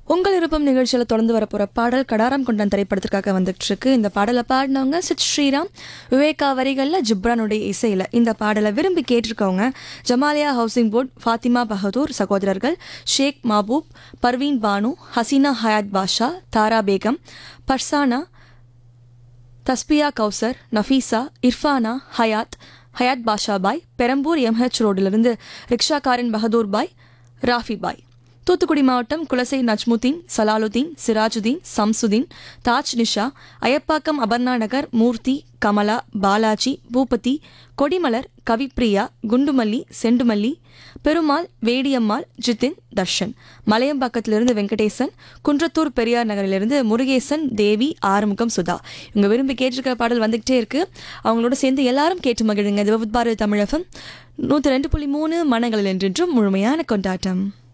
உங்கள் விருப்பம் நிகழ்ச்சியில் தொடர்ந்து வரப்போகிற பாடல் கடாரம் கொண்டான் திரைப்படத்திற்காக வந்துட்டு இருக்கு இந்த பாடலை பாடினவங்க சித் ஸ்ரீராம் விவேகா வரிகளில் ஜிப்ரானுடைய இசையில் இந்த பாடலை விரும்பி கேட்டிருக்கவங்க ஜமாலியா ஹவுசிங் போர்ட் ஃபாத்திமா பஹதூர் சகோதரர்கள் ஷேக் மாபூப் பர்வீன் பானு ஹசீனா ஹயாத் பாஷா தாரா பேகம் பர்சானா தஸ்பியா கௌசர் நஃபீசா இர்ஃபானா ஹயாத் ஹயாத் பாஷா பாய் பெரம்பூர் எம்ஹெச் ரோடிலிருந்து ரிக்ஷாக்காரன் பகதூர் பாய் ராஃபி பாய் தூத்துக்குடி மாவட்டம் குலசை நஜ்முதீன் சலாலுதீன் சிராஜுதீன் சம்சுதீன் தாஜ் நிஷா அயப்பாக்கம் அபர்ணா நகர் மூர்த்தி கமலா பாலாஜி பூபதி கொடிமலர் கவிப்ரியா குண்டுமல்லி செண்டுமல்லி பெருமாள் வேடியம்மாள் ஜிதின் தர்ஷன் மலையம்பாக்கத்திலிருந்து வெங்கடேசன் குன்றத்தூர் பெரியார் நகரிலிருந்து முருகேசன் தேவி ஆறுமுகம் சுதா இவங்க விரும்பி கேட்டிருக்கிற பாடல் வந்துகிட்டே இருக்கு அவங்களோட சேர்ந்து எல்லாரும் கேட்டு மகிழுங்க இது விபத் பாரதி தமிழகம் நூற்றி ரெண்டு புள்ளி மூணு மனங்களில் என்றென்றும் முழுமையான கொண்டாட்டம்